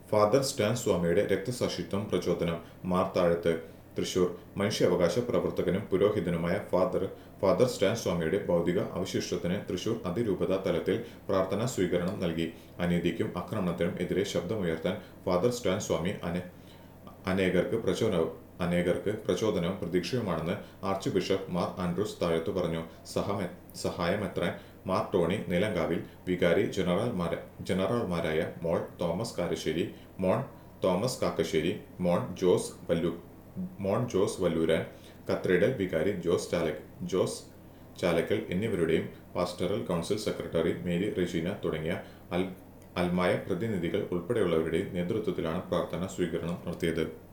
father Stan സ്വാമിയുടെ രക്തസാക്ഷിത്വം പ്രചോദനം മാർത്താഴത്ത് തൃശൂർ മനുഷ്യാവകാശ പ്രവർത്തകനും പുരോഹിതനുമായ ഫാദർ ഫാദർ സ്റ്റാൻ സ്വാമിയുടെ ഭൗതിക അവശിഷ്ടത്തിന് തൃശൂർ അതിരൂപത തലത്തിൽ പ്രാർത്ഥനാ സ്വീകരണം നൽകി അനീതിക്കും ആക്രമണത്തിനും എതിരെ ശബ്ദമുയർത്താൻ ഫാദർ സ്റ്റാൻ സ്വാമി അനെ അനേകർക്ക് പ്രചോദനവും അനേകർക്ക് പ്രചോദനവും പ്രതീക്ഷയുമാണെന്ന് archbishop Mar Andrews Thazhath പറഞ്ഞു സഹമെ സഹായമെത്രാൻ മാർ ടോണി നിലങ്കാവിൽ വികാരി ജനറൽമാര ജനറൽമാരായ മോൾ Thomas Karassery Mon Thomas Kakkassery Mon Jose വല്ലു മോൺ ജോസ് വല്ലൂരാൻ കത്രീഡൽ വികാരി ജോസ് ചാലക് ജോസ് ചാലക്കൽ എന്നിവരുടെയും pastoral council secretary Mary Regina തുടങ്ങിയ അൽ അൽമായ പ്രതിനിധികൾ ഉൾപ്പെടെയുള്ളവരുടെയും നേതൃത്വത്തിലാണ് പ്രാർത്ഥനാ സ്വീകരണം നടത്തിയത്